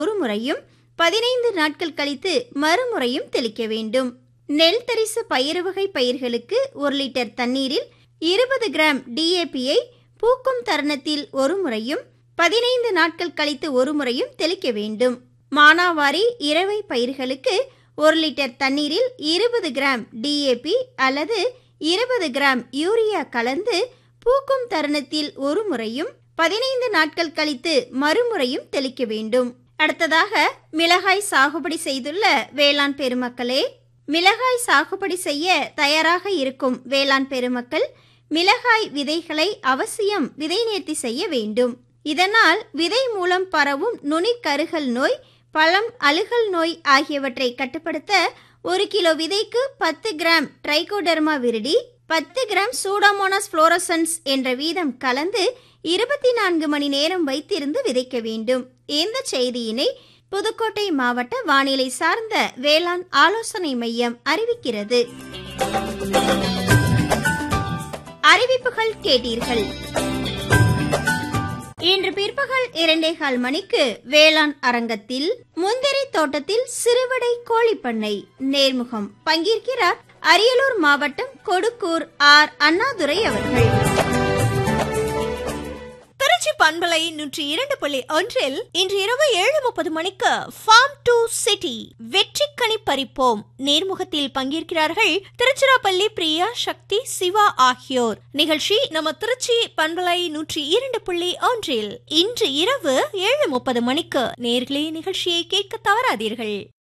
ஒரு முறையும் பதினைந்து நாட்கள் கழித்து மறுமுறையும் தெளிக்க வேண்டும் நெல் தரிசு பயிறு வகை பயிர்களுக்கு ஒரு லிட்டர் தண்ணீரில் இருபது கிராம் டிஏபியை பூக்கும் தருணத்தில் ஒரு முறையும் பதினைந்து நாட்கள் கழித்து ஒரு முறையும் தெளிக்க வேண்டும் மானாவாரி இரவை பயிர்களுக்கு ஒரு லிட்டர் தண்ணீரில் இருபது கிராம் டிஏபி அல்லது இருபது கிராம் யூரியா கலந்து பூக்கும் தருணத்தில் ஒரு முறையும் பதினைந்து நாட்கள் கழித்து மறுமுறையும் தெளிக்க வேண்டும் அடுத்ததாக மிளகாய் சாகுபடி செய்துள்ள வேளாண் பெருமக்களே மிளகாய் சாகுபடி செய்ய தயாராக இருக்கும் வேளாண் பெருமக்கள் மிளகாய் விதைகளை அவசியம் விதை நேர்த்தி செய்ய வேண்டும் இதனால் விதை மூலம் பரவும் நுனிக்கருகல் நோய் பழம் அழுகல் நோய் ஆகியவற்றை கட்டுப்படுத்த ஒரு கிலோ விதைக்கு பத்து கிராம் ட்ரைகோடர்மா விரிடி பத்து கிராம் சூடாமோனாஸ் புளோரசன்ஸ் என்ற வீதம் கலந்து இருபத்தி நான்கு மணி நேரம் வைத்திருந்து விதைக்க வேண்டும் இந்த செய்தியினை புதுக்கோட்டை மாவட்ட வானிலை சார்ந்த வேளாண் ஆலோசனை மையம் அறிவிக்கிறது அறிவிப்புகள் கேட்டீர்கள் இன்று பிற்பகல் இரண்டே கால் மணிக்கு வேளாண் அரங்கத்தில் முந்திரி தோட்டத்தில் சிறுவடை கோழிப்பண்ணை நேர்முகம் பங்கேற்கிறார் அரியலூர் மாவட்டம் கொடுக்கூர் ஆர் அண்ணாதுரை அவர்கள் திருச்சி பண்பலை நூற்றி இரண்டு புள்ளி ஒன்றில் இன்று இரவு ஏழு முப்பது மணிக்கு ஃபார்ம் டு சிட்டி வெற்றி கனி பறிப்போம் நேர்முகத்தில் பங்கேற்கிறார்கள் திருச்சிராப்பள்ளி பிரியா சக்தி சிவா ஆகியோர் நிகழ்ச்சி நம்ம திருச்சி பண்பலை நூற்றி இரண்டு புள்ளி ஒன்றில் இன்று இரவு ஏழு முப்பது மணிக்கு நேர்களே நிகழ்ச்சியை கேட்க தவறாதீர்கள்